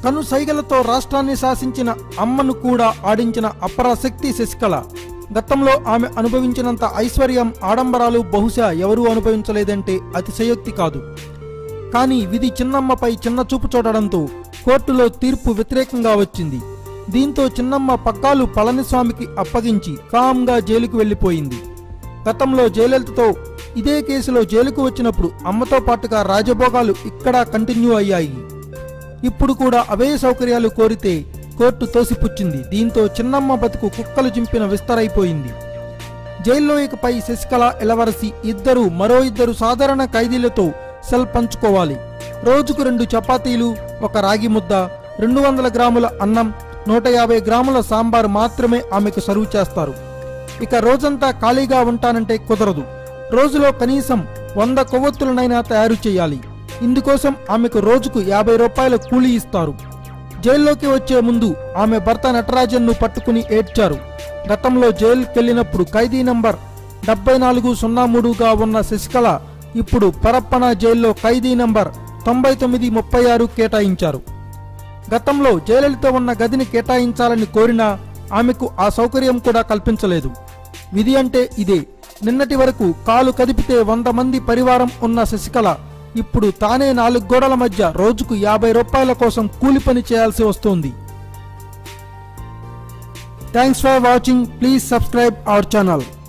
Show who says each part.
Speaker 1: కను సైగలతో రాష్ట్రాన్ని శాసించిన అమ్మను కూడా ఆడించిన అపరాశక్తి శశికళ గతంలో ఆమె అనుభవించినంత ఐశ్వర్యం ఆడంబరాలు బహుశా ఎవరూ అనుభవించలేదంటే అతిశయోక్తి కాదు కానీ విధి చిన్నమ్మపై చిన్న చూపు చూడడంతో కోర్టులో తీర్పు వ్యతిరేకంగా వచ్చింది దీంతో చిన్నమ్మ పగ్గాలు పళనిస్వామికి అప్పగించి కామ్గా జైలుకు వెళ్లిపోయింది గతంలో జయలలితతో ఇదే కేసులో జైలుకు వచ్చినప్పుడు అమ్మతో పాటుగా రాజభోగాలు ఇక్కడ కంటిన్యూ అయ్యాయి ఇప్పుడు కూడా అవే సౌకర్యాలు కోరితే కోర్టు తోసిపుచ్చింది దీంతో చిన్నమ్మ బతుకు కుక్కలు చింపిన విస్తరైపోయింది జైల్లో ఇకపై శశికళ ఎలవరసి ఇద్దరు మరో ఇద్దరు సాధారణ ఖైదీలతో సెల్ పంచుకోవాలి రోజుకు రెండు చపాతీలు ఒక రాగి ముద్ద రెండు వందల గ్రాముల అన్నం నూట యాభై గ్రాముల సాంబార్ మాత్రమే ఆమెకు సర్వ్ చేస్తారు ఇక రోజంతా ఖాళీగా ఉంటానంటే కుదరదు రోజులో కనీసం వంద కొవ్వొత్తులనైనా తయారు చేయాలి ఇందుకోసం ఆమెకు రోజుకు యాభై రూపాయల కూలీ ఇస్తారు జైల్లోకి వచ్చే ముందు ఆమె భర్త నటరాజన్ను పట్టుకుని ఏడ్చారు గతంలో జైలుకెళ్లినప్పుడు ఖైదీ నంబర్ డెబ్బై నాలుగు సున్నా మూడుగా ఉన్న శశికళ ఇప్పుడు పరప్పన జైల్లో ఖైదీ నంబర్ తొంభై తొమ్మిది ముప్పై ఆరు కేటాయించారు గతంలో జయలలిత ఉన్న గదిని కేటాయించాలని కోరినా ఆమెకు ఆ సౌకర్యం కూడా కల్పించలేదు విధి అంటే ఇదే నిన్నటి వరకు కాలు కదిపితే వంద మంది పరివారం ఉన్న శశికళ ఇప్పుడు తానే నాలుగు గోడల మధ్య రోజుకు యాభై రూపాయల కోసం కూలి పని చేయాల్సి వస్తోంది thanks for watching please subscribe our channel